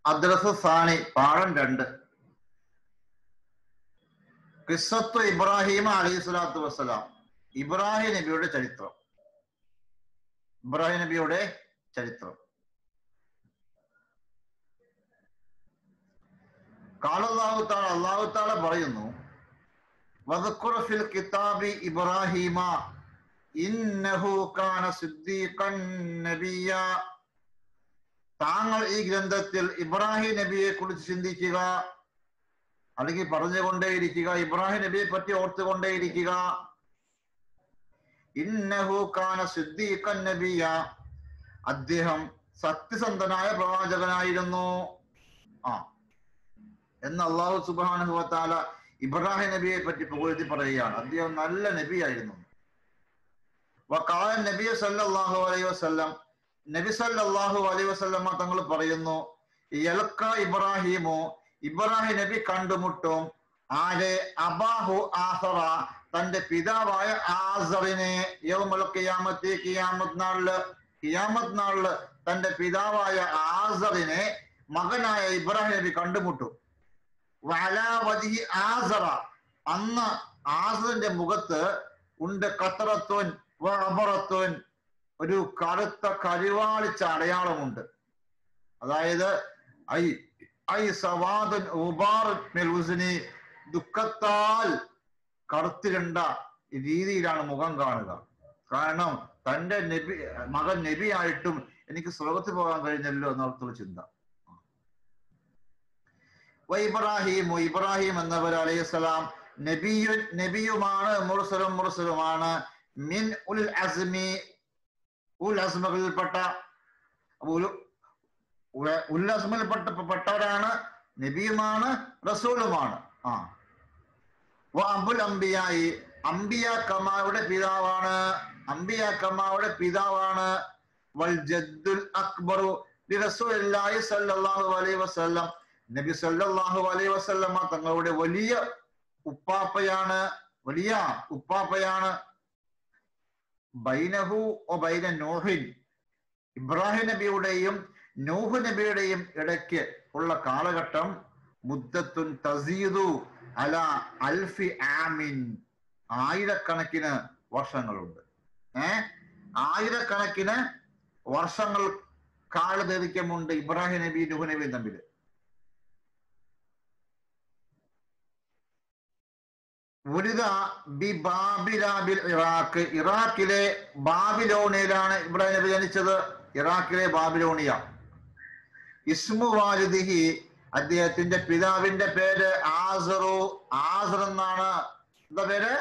അദ്രസ് സാണി പാഠം രണ്ട് കിസ്സത്തു ഇബ്രാഹിം അലൈഹി സ്വലാത്തു വസ്സലാം ഇബ്രാഹിം നബിയുടെ ചരിത്രം ഇബ്രാഹിം നബിയുടെ ചരിത്രം കാലല്ലാഹു താല അള്ളാഹു താല പറയുന്നു വദക്കുറ ഫിൽ കിതാബി ഇബ്രാഹിമ ഇന്നഹു കാന സിദ്ദീഖൻ നബിയ താങ്കൾ ഈ ഗ്രന്ഥത്തിൽ ഇബ്രാഹിം നബിയെ കുറിച്ച് ചിന്തിക്കുക അല്ലെങ്കിൽ പറഞ്ഞുകൊണ്ടേയിരിക്കുക ഇബ്രാഹിം നബിയെ പറ്റി ഓർത്തുകൊണ്ടേയിരിക്കുക ഇന്നഹു കാന സിദ്ദീഖൻ നബിയ അദ്ദേഹം സത്യസന്ധനായ പ്രവാചകനായിരുന്നു ആ എന്ന് അള്ളാഹു സുബാനുഹു താല ഇബ്രാഹിം നബിയെ പറ്റി പുകഴ്ത്തി പറയുകയാണ് അദ്ദേഹം നല്ല നബിയായിരുന്നു വക്കാല നബി സല്ലല്ലാഹു അലൈഹി വസല്ലം നബി സല്ലല്ലാഹു അലൈഹി വസല്ലമ തങ്ങൾ പറയുന്നു യൽക്ക ഇബ്രാഹിമോ ഇബ്രാഹിം നബി കണ്ടുമുട്ടും ആരെ അബാഹു ആസറ തന്റെ പിതാവായ ആസറിനെ യൗമൽ ഖിയാമത്തി ഖിയാമത്ത് നാളില് ഖിയാമത്ത് നാളില് തന്റെ പിതാവായ ആസറിനെ മകനായ ഇബ്രാഹിം നബി കണ്ടുമുട്ടും വലാവതി ആസറ അന്ന് ആസറിന്റെ മുഖത്ത് ഉണ്ട് കത്തറത്തോൻ അബറത്തോൻ ഒരു കറുത്ത കരിവാളിച്ച അടയാളമുണ്ട് അതായത് ഐ ഐ സവാദൻ ഉബാറുസ്നി ദുഃഖത്താൽ കറുത്തിരണ്ട രീതിയിലാണ് മുഖം കാണുക കാരണം തന്റെ നബി മകൻ നബിയായിട്ടും എനിക്ക് സ്വർഗത്തിൽ പോകാൻ കഴിഞ്ഞല്ലോ എന്നർത്ഥമുള്ള ചിന്ത ഇബ്രാഹിം ഇബ്രാഹിം എന്നവർ അലൈഹിസ്സലാം നബിയു നബിയുമാണ് മുർസലും മുർസലുമാണ് മിൻ ഉൽ അസ്മി ഉൽ അസ്മകളിൽപ്പെട്ട ഉല്ലസ്മയിൽപ്പെട്ട പെട്ടവരാണ് നബിയുമാണ് റസൂലുമാണ് ആ അബുൽ അംബിയായി അംബിയ കമായുടെ പിതാവാണ് അംബിയ കമായുടെ പിതാവാണ് വൽ ജദ്ദുൽ അക്ബറു റസൂലുള്ളാഹി സ്വല്ലല്ലാഹു അലൈഹി വസല്ലം നബി സല്ലല്ലാഹു അലൈഹി വസല്ലമ തങ്ങളുടെ വലിയ ഉപ്പാപ്പയാണ് വലിയ ഉപ്പാപ്പയാണ് ബൈനഹു ഒ ബൈന നോഹിൻ ഇബ്രാഹിം നബിയുടെയും നൂഹ് നബിയുടെയും ഇടയ്ക്ക് ഉള്ള കാലഘട്ടം മുദ്ദത്തുൻ തസീദു അല അൽഫി ആമിൻ ആയിരക്കണക്കിന് വർഷങ്ങളുണ്ട് ഏ ആയിരക്കണക്കിന് വർഷങ്ങൾ കാലദൈർഘ്യമുണ്ട് ഇബ്രാഹിം നബി നൂഹ് നബിയും തമ്മിൽ ഉരിത ബി ബാബിലാബിൽ ഇറാഖ് ഇറാഖിലെ ബാബിലോണിയയിലാണ് ഇബ്രാഹിം നബി ജനിച്ചത് ഇറാഖിലെ ബാബിലോണിയ ഇസ്മു വാലിദിഹി അദ്ദേഹത്തിന്റെ പിതാവിന്റെ പേര് ആസറു ആസർ എന്നാണ് എന്താ പേര്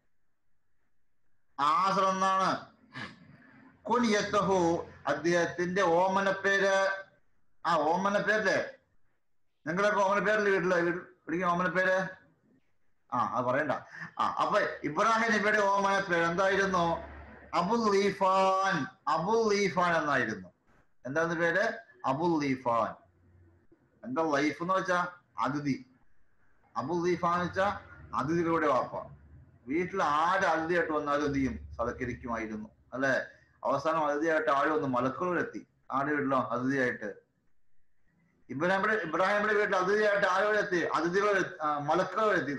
ആസർ എന്നാണ് കുനിയത്തഹു അദ്ദേഹത്തിന്റെ ഓമന പേര് ആ ഓമന പേരല്ലേ നിങ്ങളുടെ ഓമന പേരല്ലേ വീട്ടില് വിളിക്കുന്ന ഓമന പേര് ആ അത് പറയണ്ട ആ അപ്പൊ ഇബ്രാഹിം നബിയുടെ ഓമന പേര് എന്തായിരുന്നു അബുൽ ലീഫാൻ അബുൽ ലീഫാൻ എന്നായിരുന്നു എന്താന്ന് പേര് അബുൽ ലീഫാൻ എന്താ ലൈഫ് എന്ന് വെച്ചാ അതിഥി അബുൽ ലീഫാൻ എന്ന് വെച്ചാ അതിഥികളുടെ വാപ്പ വീട്ടിൽ ആര് അതിഥിയായിട്ട് വന്നാലും എന്ത് ചെയ്യും സലക്കരിക്കുമായിരുന്നു അല്ലെ അവസാനം അതിഥിയായിട്ട് ആരും വന്ന് മലക്കുകളിലെത്തി ആരുടെ വീട്ടിലോ അതിഥിയായിട്ട് ഇബ്രാഹിമിന്റെ ഇബ്രാഹിമിന്റെ വീട്ടിൽ അതിഥിയായിട്ട് ആരോടെത്തി അതിഥികൾ മലക്കുകളെത്തി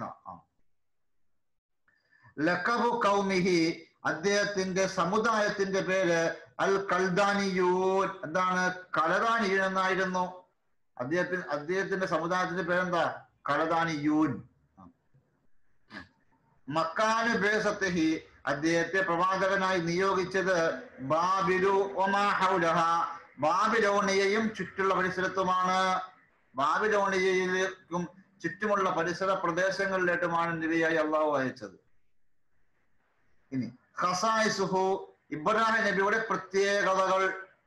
ലക്കബു കൗമിഹി അദ്ദേഹത്തിന്റെ സമുദായത്തിന്റെ പേര് അൽ കൽദാനിയൂൻ എന്താണ് കലദാനിയൂൻ എന്നായിരുന്നു അദ്ദേഹത്തിന് അദ്ദേഹത്തിന്റെ സമുദായത്തിന്റെ പേരെന്താ കലദാനിയൂൻ മക്കാന് ബേസത്തഹി അദ്ദേഹത്തെ പ്രവാചകനായി നിയോഗിച്ചത് ബാബിലു ഒമാഹൗലഹ ബാബിലോണിയയും ചുറ്റുള്ള പരിസരത്തുമാണ് ബാബിലോണിയയിലേക്കും ചുറ്റുമുള്ള പരിസര പ്രദേശങ്ങളിലേക്കുമാണ് നബിയായി അള്ളാഹു അയച്ചത് ഇനി ഖസായിസുഹു ഇബ്രാഹിം നബിയുടെ പ്രത്യേകതകൾ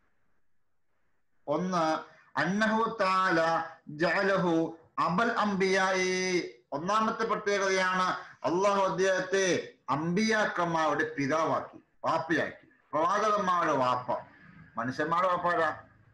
ഒന്ന് അന്നഹു താല ജഅലഹു അബൽ അംബിയായി ഒന്നാമത്തെ പ്രത്യേകതയാണ് അള്ളാഹു അദ്ദേഹത്തെ അംബിയാക്കന്മാരുടെ പിതാവാക്കി വാപ്പയാക്കി പ്രവാചകന്മാരുടെ വാപ്പ മനുഷ്യന്മാരുടെ വാപ്പാരാ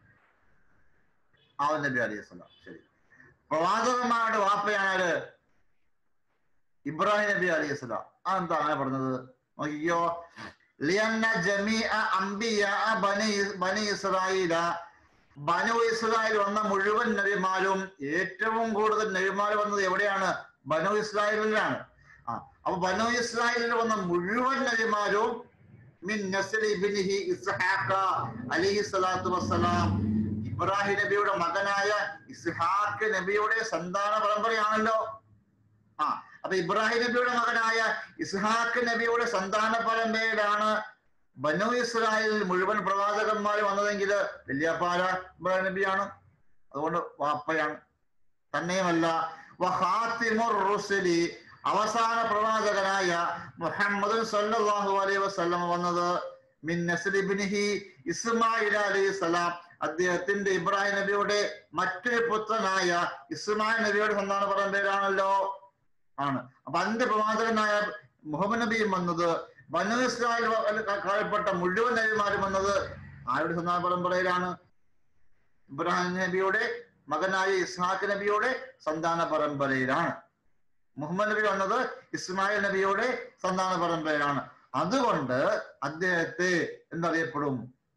ആവൻ നബി അലൈഹി സ്വലാം ശരി പ്രവാചകന്മാരുടെ വാപ്പയാണ് ആര് ഇബ്രാഹിം നബി അലൈഹി സ്വലാം അതെന്താ അങ്ങനെ പറഞ്ഞത് അയ്യോ ലിയന്ന ജമീഅ അംബിയ ബനി ബനി ഇസ്രായേല ബനു ഇസ്രായേൽ വന്ന മുഴുവൻ നബിമാരും ഏറ്റവും കൂടുതൽ നബിമാർ വന്നത് എവിടെയാണ് ബനു ഇസ്രായേലിലാണ് ആ അപ്പൊ ബനു ഇസ്രായേലിൽ വന്ന മുഴുവൻ നബിമാരും മിൻ നസ്ലി ഇബ്നിഹി ഇസ്ഹാഖ അലൈഹി സ്വലാത്തു വസ്സലാം ഇബ്രാഹിം നബിയുടെ മകനായ ഇസ്ഹാഖ് നബിയുടെ സന്താന പരമ്പരയാണല്ലോ ആ അപ്പൊ ഇബ്രാഹിം നബിയുടെ മകനായ ഇസ്ഹാഖ് നബിയുടെ സന്താന പരമ്പരയിലാണ് ബനു ഇസ്രായേലിൽ മുഴുവൻ പ്രവാചകന്മാർ വന്നതെങ്കിൽ വല്യപ്പാര ഇബ്രാഹിം നബിയാണ് അതുകൊണ്ട് വാപ്പയാണ് തന്നെയുമല്ല വഹാത്തിമുർ റുസലി അവസാന പ്രവാചകനായ മുഹമ്മദ് സല്ലല്ലാഹു അലൈഹി വസല്ലം വന്നത് മിൻ നസ്ലി ഇബ്നിഹി ഇസ്മായിൽ അലൈഹി സലാം അദ്ദേഹത്തിന്റെ ഇബ്രാഹിം നബിയുടെ മറ്റൊരു പുത്രനായ ഇസ്മായിൽ നബിയുടെ സന്താന പരമ്പരയാണല്ലോ ആണ് അപ്പൊ അന്ത്യ പ്രവാചകനായ മുഹമ്മദ് നബിയും വന്നത് ബനു ഇസ്രായേൽ കാലപ്പെട്ട മുഴുവൻ നബിമാരും വന്നത് ആരുടെ സന്താന പരമ്പരയിലാണ് ഇബ്രാഹിം നബിയുടെ മകനായ ഇസ്ഹാഖ് നബിയുടെ സന്താന പരമ്പരയിലാണ് മുഹമ്മദ് നബി വന്നത് ഇസ്മായിൽ നബിയുടെ സന്താന പരമ്പരയിലാണ് അതുകൊണ്ട് അദ്ദേഹത്തെ എന്തറിയപ്പെടും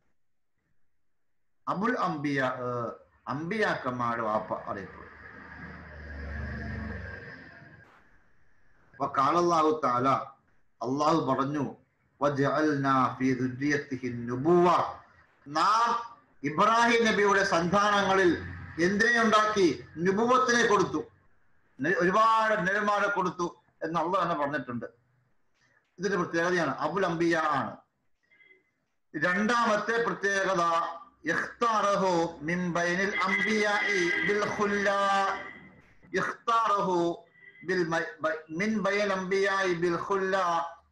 അബുൽ അംബിയ അംബിയാക്കന്മാരുടെ വാപ്പ അറിയപ്പെടും കാലല്ലാഹു താല അള്ളാഹു പറഞ്ഞു നാം ഇബ്രാഹിം നബിയുടെ സന്താനങ്ങളിൽ എന്തിനെ ഉണ്ടാക്കി നുപുവത്തിനെ കൊടുത്തു ഒരുപാട് നെരുമാരെ കൊടുത്തു എന്ന് അള്ളാഹ് തന്നെ പറഞ്ഞിട്ടുണ്ട് ഇതിന്റെ പ്രത്യേകതയാണ് അബുൽ അംബിയ ആണ് രണ്ടാമത്തെ പ്രത്യേകത ഇഖ്താറഹു മിൻ ബൈനിൽ അംബിയാഇ ബിൽ ഖുല്ലാ ഇഖ്താറഹു ബിൽ മിൻ ബൈൻ അംബിയാഇ ബിൽ ഖുല്ലാ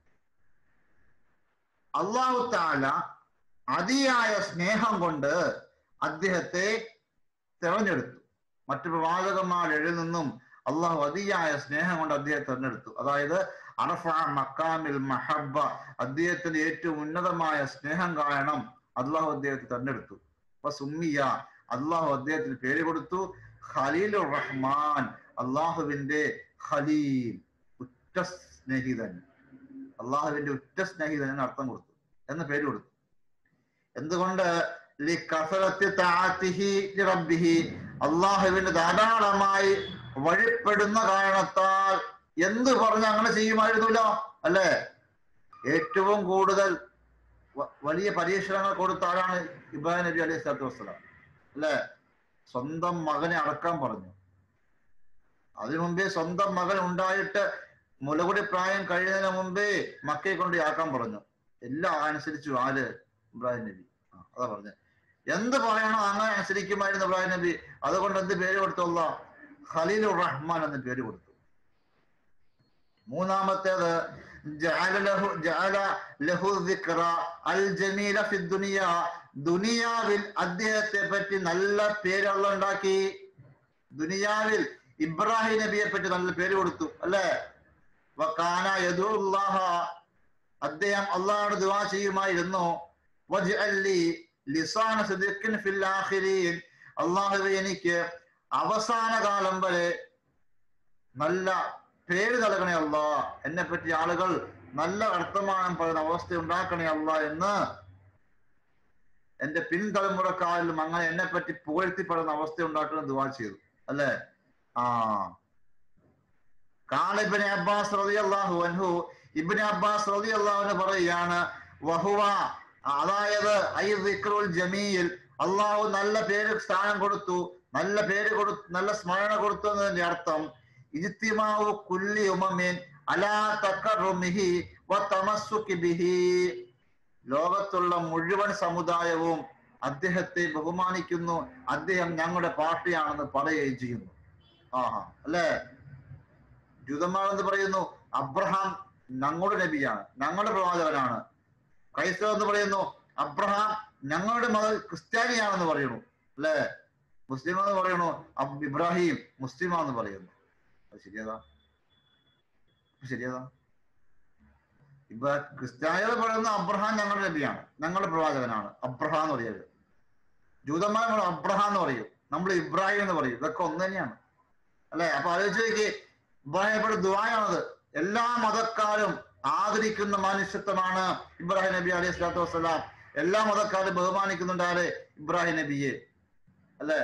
അല്ലാഹു തആല അതിയായ സ്നേഹം കൊണ്ട് അദ്ദേഹത്തെ തിരഞ്ഞെടുത്തു മറ്റു പ്രവാചകന്മാരിൽ നിന്നും അള്ളാഹു അതിയായ സ്നേഹം കൊണ്ട് അദ്ദേഹത്തെ തിരഞ്ഞെടുത്തു അതായത് അറഫ മക്കാമിൽ മഹബ അദ്ദേഹത്തിന്റെ ഏറ്റവും ഉന്നതമായ സ്നേഹം കാരണം അള്ളാഹു അദ്ദേഹത്തെ തെരഞ്ഞെടുത്തു അപ്പൊ സുമ്മിയ അള്ളാഹു അദ്ദേഹത്തിന് പേര് കൊടുത്തു ഖലീലുർ റഹ്മാൻ അള്ളാഹുവിന്റെ ഖലീൽ ഉറ്റ സ്നേഹിതൻ അള്ളാഹുവിന്റെ ഉറ്റ സ്നേഹിതൻ എന്ന് അർത്ഥം കൊടുത്തു എന്ന പേര് കൊടുത്തു എന്തുകൊണ്ട് അള്ളാഹുവിന്റെ ധാരാളമായി വഴിപ്പെടുന്ന കാരണത്താൽ എന്ത് പറഞ്ഞ് അങ്ങനെ ചെയ്യുമായിരുന്നില്ല അല്ലേ ഏറ്റവും കൂടുതൽ വലിയ പരീക്ഷണങ്ങൾ കൊടുത്ത ആളാണ് ഇബ്രാഹിം നബി അലൈഹി സ്വലാത്തു വസ്സലാം അല്ലെ സ്വന്തം മകനെ അടക്കാൻ പറഞ്ഞു അതിനു മുമ്പേ സ്വന്തം മകൻ ഉണ്ടായിട്ട് മുലകുടി പ്രായം കഴിയുന്നതിന് മുമ്പേ മക്കയെ കൊണ്ട് ആക്കാൻ പറഞ്ഞു എല്ലാം അനുസരിച്ചു ആര് ഇബ്രാഹിം നബി അതാ പറഞ്ഞത് എന്ത് പറയണോ അങ്ങനെ അനുസരിക്കുമായിരുന്നു ഇബ്രാഹിം നബി അതുകൊണ്ട് എന്ത് പേര് കൊടുത്തുള്ള ഖലീലുർ റഹ്മാൻ എന്ന് പേര് കൊടുത്തു മൂന്നാമത്തേത് ദുനിയാവിൽ അദ്ദേഹത്തെ പറ്റി നല്ല പേരുള്ള ഉണ്ടാക്കി ദുനിയാവിൽ ഇബ്രാഹിം നബിയെ പറ്റി നല്ല പേര് കൊടുത്തു അല്ലേ വക്കാന യദുല്ലാഹ അദ്ദേഹം അള്ളാഹോട് ദുവാ ചെയ്യുമായിരുന്നു അള്ളാഹുവെ എനിക്ക് അവസാന കാലം വരെ നല്ല പേര് നൽകണേ അല്ല എന്നെ പറ്റി ആളുകൾ നല്ല വർത്തമാനം പറയുന്ന അവസ്ഥ ഉണ്ടാക്കണേ അല്ല എന്ന് എന്റെ പിൻതലമുറക്കാരിലും അങ്ങനെ എന്നെ പറ്റി പുകഴ്ത്തി പറയുന്ന അവസ്ഥ ഉണ്ടാക്കണം ദുവാ ചെയ്തു അല്ലേ ആ കാലിബിന് അബ്ബാസ് റതി അള്ളാഹു അൻഹു ഇബിന് അബ്ബാസ് റതി അള്ളാഹുന് പറയുകയാണ് വഹുവ അതായത് ഐ ജമീൽ അള്ളാഹു നല്ല പേര് സ്ഥാനം കൊടുത്തു നല്ല പേര് കൊടു നല്ല സ്മരണ കൊടുത്തു എന്നതിന്റെ അർത്ഥം ഇജ്തിമാവു കുല്ലി ഉമമിൻ അലാ തക്കറുമിഹി വതമസ്സുകി ബിഹി ലോകത്തുള്ള മുഴുവൻ സമുദായവും അദ്ദേഹത്തെ ബഹുമാനിക്കുന്നു അദ്ദേഹം ഞങ്ങളുടെ പാർട്ടിയാണെന്ന് പറയുകയും ചെയ്യുന്നു ആഹാ അല്ലേ ജൂതന്മാർ എന്ന് പറയുന്നു അബ്രഹാം ഞങ്ങളുടെ നബിയാണ് ഞങ്ങളുടെ പ്രവാചകനാണ് ക്രൈസ്തവ എന്ന് പറയുന്നു അബ്രഹാം ഞങ്ങളുടെ മത ക്രിസ്ത്യാനിയാണെന്ന് പറയുന്നു അല്ലേ മുസ്ലിം എന്ന് പറയണു ഇബ്രാഹിം മുസ്ലിമാന്ന് പറയുന്നു അത് ശരിയതാ ശരിയതാ ഇപ്പൊ ക്രിസ്ത്യാനികൾ പറയുന്ന അബ്രഹാം ഞങ്ങളുടെ നബിയാണ് ഞങ്ങളുടെ പ്രവാചകനാണ് അബ്രഹാം എന്ന് പറയുന്നത് ജൂതന്മാർ നമ്മൾ അബ്രഹാം എന്ന് പറയും നമ്മൾ ഇബ്രാഹിം എന്ന് പറയും ഇതൊക്കെ ഒന്ന് തന്നെയാണ് അല്ലെ അപ്പൊ ആലോചിച്ച് നോക്കി ഇബ്രാഹിം എപ്പോഴും ദുബായാണത് എല്ലാ മതക്കാരും ആദരിക്കുന്ന മനുഷ്യത്വമാണ് ഇബ്രാഹിം നബി അലൈഹി സ്വലാത്തു വസ്സലാം എല്ലാ മതക്കാരും ബഹുമാനിക്കുന്നുണ്ട് ആര് ഇബ്രാഹിം നബിയെ അല്ലേ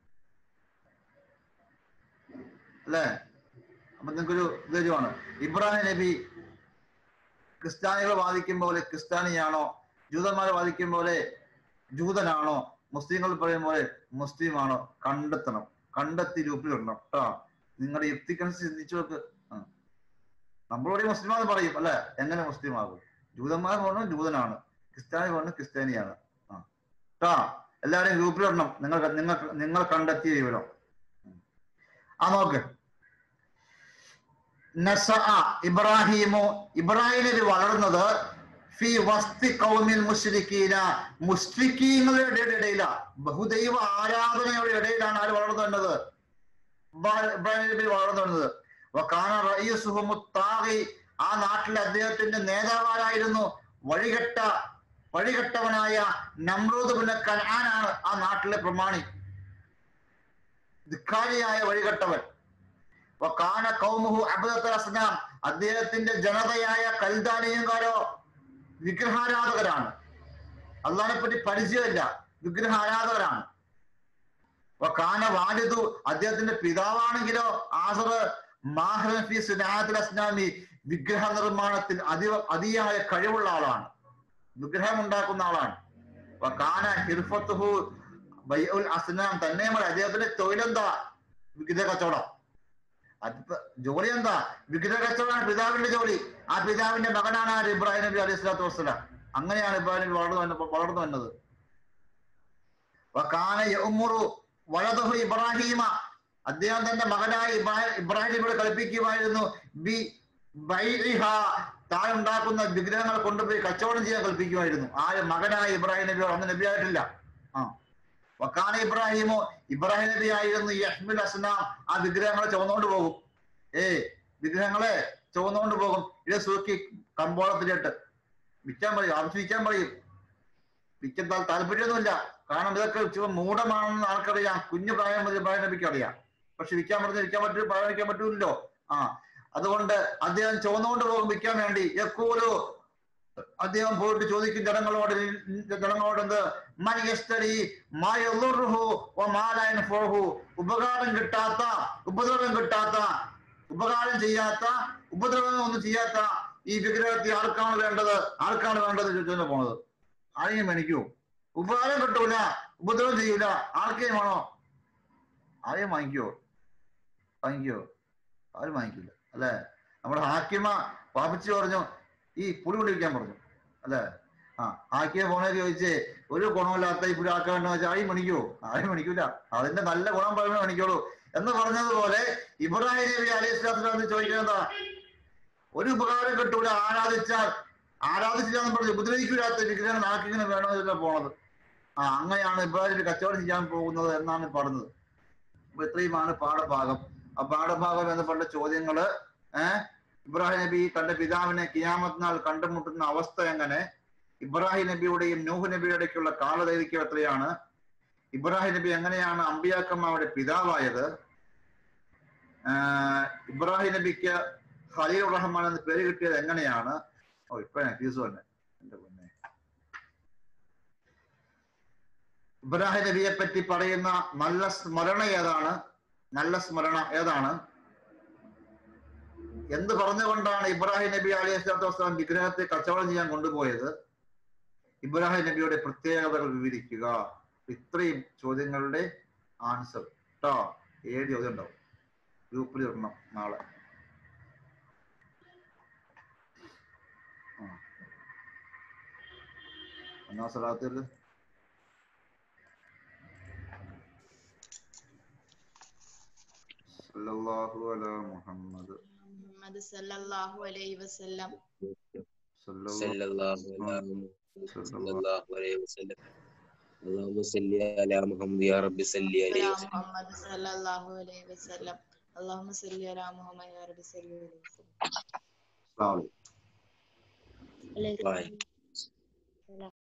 അല്ലേ അപ്പൊ നിങ്ങൾക്കൊരു ഇത് വരുവാണ് ഇബ്രാഹിം നബി ക്രിസ്ത്യാനികൾ വാദിക്കും പോലെ ക്രിസ്ത്യാനിയാണോ ജൂതന്മാരെ വാദിക്കും പോലെ ജൂതനാണോ മുസ്ലിങ്ങൾ പറയും പോലെ മുസ്ലിമാണോ കണ്ടെത്തണം കണ്ടെത്തി രൂപത്തിലിടണം കേട്ടോ നിങ്ങളുടെ യുക്തിക്കനുസരിച്ച് ചിന്തിച്ചു നോക്ക് ആ. നമ്മളോട് മുസ്ലിമാന്ന് പറയും അല്ലെ എങ്ങനെ മുസ്ലിം ആകും ജൂതന്മാർ പറഞ്ഞു ജൂതനാണ് ക്രിസ്ത്യാനി പറഞ്ഞു ക്രിസ്ത്യാനിയാണ് ആ കേട്ടാ എല്ലാവരെയും ഗ്രൂപ്പിലിടണം നിങ്ങൾ നിങ്ങൾ നിങ്ങൾ കണ്ടെത്തിയ വിവരം ആ നോക്ക് നസഅ ഇബ്രാഹിമു ഇബ്രാഹിം നബി വളർന്നത് ഫി വസ്തി കൗമിൽ മുസ്ലിക്കീന മുസ്ലിക്കീങ്ങളുടെ ഇടയിലാ ബഹുദൈവ ആരാധനയുടെ ഇടയിലാണ് ആര് വളർന്നു വന്നത് ഇബ്രാ- ഇബ്രാഹിം നബി വളർന്നു വന്നത് വക്കാന റഈസുഹുമു താഗി ആ നാട്ടിലെ അദ്ദേഹത്തിന്റെ നേതാവാരായിരുന്നു വഴികെട്ട വഴികെട്ടവനായ നമ്രൂദ് പിന്നെ കനാനാണ് ആ നാട്ടിലെ പ്രമാണി ധിക്കാരിയായ വഴികെട്ടവൻ വക്കാന കൗമുഹു അബ്ദത്തുൽ അസ്നാം അദ്ദേഹത്തിന്റെ ജനതയായ കൽദാനിയങ്കാരോ വിഗ്രഹാരാധകരാണ് അള്ളാഹിനെ പറ്റി പരിചയമില്ല വിഗ്രഹാരാധകരാണ് വക്കാന വാലിദു അദ്ദേഹത്തിന്റെ പിതാവാണെങ്കിലോ ആസർ മാഹ്റൻ ഫി സുനാത്തുൽ അസ്നാമി വിഗ്രഹ നിർമ്മാണത്തിൽ അതി അതിയായ കഴിവുള്ള ആളാണ് വിഗ്രഹം ഉണ്ടാക്കുന്ന ആളാണ് വക്കാന ഹിർഫത്തുഹു ബൈഉൽ അസ്നാം തന്നെ അദ്ദേഹത്തിന്റെ തൊഴിലെന്താ വിഗ്രഹ കച്ചവടം അതിപ്പോ ജോലി എന്താ വിഗ്രഹ കച്ചവടമാണ് പിതാവിന്റെ ജോലി ആ പിതാവിന്റെ മകനാണ് ആര് ഇബ്രാഹിം നബി അലൈഹി സ്വലാത്തു വസ്സലാം അങ്ങനെയാണ് ഇബ്രാഹിം നബി വളർന്നു വന്ന വളർന്നു വന്നത് വക്കാന യഉമുറു വലതുഹു ഇബ്രാഹിമ അദ്ദേഹം തന്റെ മകനായ ഇബ്രാഹിം ഇബ്രാഹിം നബിയോട് കൽപ്പിക്കുമായിരുന്നു ബി ബൈഇഹ താൻ ഉണ്ടാക്കുന്ന വിഗ്രഹങ്ങൾ കൊണ്ടുപോയി കച്ചവടം ചെയ്യാൻ കൽപ്പിക്കുമായിരുന്നു ആര് മകനായ ഇബ്രാഹിം നബിയോട് അന്ന് നബി ആയിട്ടില്ല ആ വക്കാന ഇബ്രാഹിമോ ഇബ്രാഹിം നബി ആയിരുന്നു യഹ്മിൽ അസ്നാം ആ വിഗ്രഹങ്ങളെ ചുവന്നുകൊണ്ട് പോകും ഏ വിഗ്രഹങ്ങളെ ചുവന്നുകൊണ്ട് പോകും ഇത് സൂക്കി കമ്പോളത്തിലിട്ട് വിൽക്കാൻ പറയും ആവശ്യം വിൽക്കാൻ പറയും വിൽക്കാൻ താൽ- താല്പര്യമൊന്നുമില്ല കാരണം ഇതൊക്കെ ഇച്ചിരി മൂഢമാണെന്ന് ആൾക്കറിയാം കുഞ്ഞു പ്രായം മുതൽ ഇബ്രാഹിം നബിക്ക് അറിയാം പക്ഷെ വിൽക്കാൻ പറഞ്ഞ് വിൽക്കാൻ പറ്റും പറയാൻ വിൽക്കാൻ പറ്റൂല്ലോ ആ അതുകൊണ്ട് അദ്ദേഹം ചുവന്നുകൊണ്ട് പോകും വിൽക്കാൻ വേണ്ടി എക്കോലോ അദ്ദേഹം പോയിട്ട് ചോദിക്കും ജനങ്ങളോട് ജനങ്ങളോട് എന്ത് മനിയസ്തരി മായുറുഹു മാലായൻ ഫോഹു ഉപകാരം കിട്ടാത്ത ഉപദ്രവം കിട്ടാത്ത ഉപകാരം ചെയ്യാത്ത ഉപദ്രവം ഒന്നും ചെയ്യാത്ത ഈ വിഗ്രഹത്തെ ആർക്കാണ് വേണ്ടത് ആർക്കാണ് വേണ്ടത് ചോദിച്ചു പോണത് ആരെയും മേടിക്കൂ ഉപകാരം കിട്ടൂല ഉപദ്രവം ചെയ്യൂല ആർക്കെയും വേണോ ആരെയും വാങ്ങിക്കോ വാങ്ങിക്കോ ആരും വാങ്ങിക്കില്ല അല്ലെ നമ്മുടെ ഹാക്കിമ പാപ്പിച്ചു പറഞ്ഞു ഈ പുളി കൊണ്ടിരിക്കാൻ പറഞ്ഞു അല്ലെ ആ ഹാക്കിമ ഫോണിൽ ചോദിച്ച് ഒരു ഗുണമില്ലാത്ത ഈ പുളി ആക്കാൻ വെച്ചാൽ ആരും മണിക്കോ ആരും മണിക്കൂല അതിന്റെ നല്ല ഗുണം പറയുമ്പോൾ മണിക്കോളൂ എന്ന് പറഞ്ഞതുപോലെ ഇബ്രാഹിം നബി അലൈഹി സ്വലാത്തു ചോദിക്കുന്നത് ഒരു ഉപകാരം കിട്ടൂല ആരാധിച്ചാൽ ആരാധിച്ചില്ല എന്ന് പറഞ്ഞ് ഉപദ്രവിക്കൂലാത്ത വിഗ്രഹങ്ങൾ ആക്കിങ്ങനെ വേണമെന്നില്ല പോണത് ആ അങ്ങനെയാണ് ഇബ്രാഹിം നബി കച്ചവടം ചെയ്യാൻ പോകുന്നത് എന്നാണ് പറഞ്ഞത് അപ്പൊ ഇത്രയുമാണ് പാഠഭാഗം ആ പാഠഭാഗം ബന്ധപ്പെട്ട ചോദ്യങ്ങള് ഏഹ് ഇബ്രാഹിം നബി തന്റെ പിതാവിനെ കിയാമത്ത് നാൾ കണ്ടുമുട്ടുന്ന അവസ്ഥ എങ്ങനെ ഇബ്രാഹിം നബിയുടെയും നൂഹ് നബിയുടെയൊക്കെയുള്ള കാലദൈർഘ്യം എത്രയാണ് ഇബ്രാഹിം നബി എങ്ങനെയാണ് അമ്പിയാക്കന്മാരുടെ പിതാവായത് ആഹ് ഇബ്രാഹിം നബിക്ക് ഖലീൽ റഹ്മാൻ എന്ന് പേര് കിട്ടിയത് എങ്ങനെയാണ് ഓ ഇപ്പൊ ഫീസ് തന്നെ എന്റെ പൊന്നെ ഇബ്രാഹിം നബിയെ പറ്റി പറയുന്ന നല്ല സ്മരണ ഏതാണ് നല്ല സ്മരണ ഏതാണ് എന്ത് പറഞ്ഞുകൊണ്ടാണ് ഇബ്രാഹിം നബി അലൈഹി സ്വലാത്തു വസ്സലാം വിഗ്രഹത്തെ കച്ചവടം ചെയ്യാൻ കൊണ്ടുപോയത് ഇബ്രാഹിം നബിയുടെ പ്രത്യേകതകൾ വിവരിക്കുക ഇത്രയും ചോദ്യങ്ങളുടെ ആൻസർ കേട്ടോ ഏഴ് ചോദ്യം ഉണ്ടാവും ഗ്രൂപ്പിൽ ഇടണം നാളെ ആ. ഒന്നാം സ്ഥലത്തിൽ സല്ലല്ലാഹു അലാ മുഹമ്മദ് മുഹമ്മദ് സല്ലല്ലാഹു അലൈഹി വസല്ലം സല്ലല്ലാഹു صلى الله على محمد صلى സല്ലല്ലാഹു الله عليه وسلم اللهم صل على محمد يا رب صل عليه അലാ وسلم മുഹമ്മദ് സല്ലല്ലാഹു അലൈഹി വസല്ലം اللهم صل على محمد يا رب صل عليه وسلم അസ്സലാമു അലൈക്കും Bye.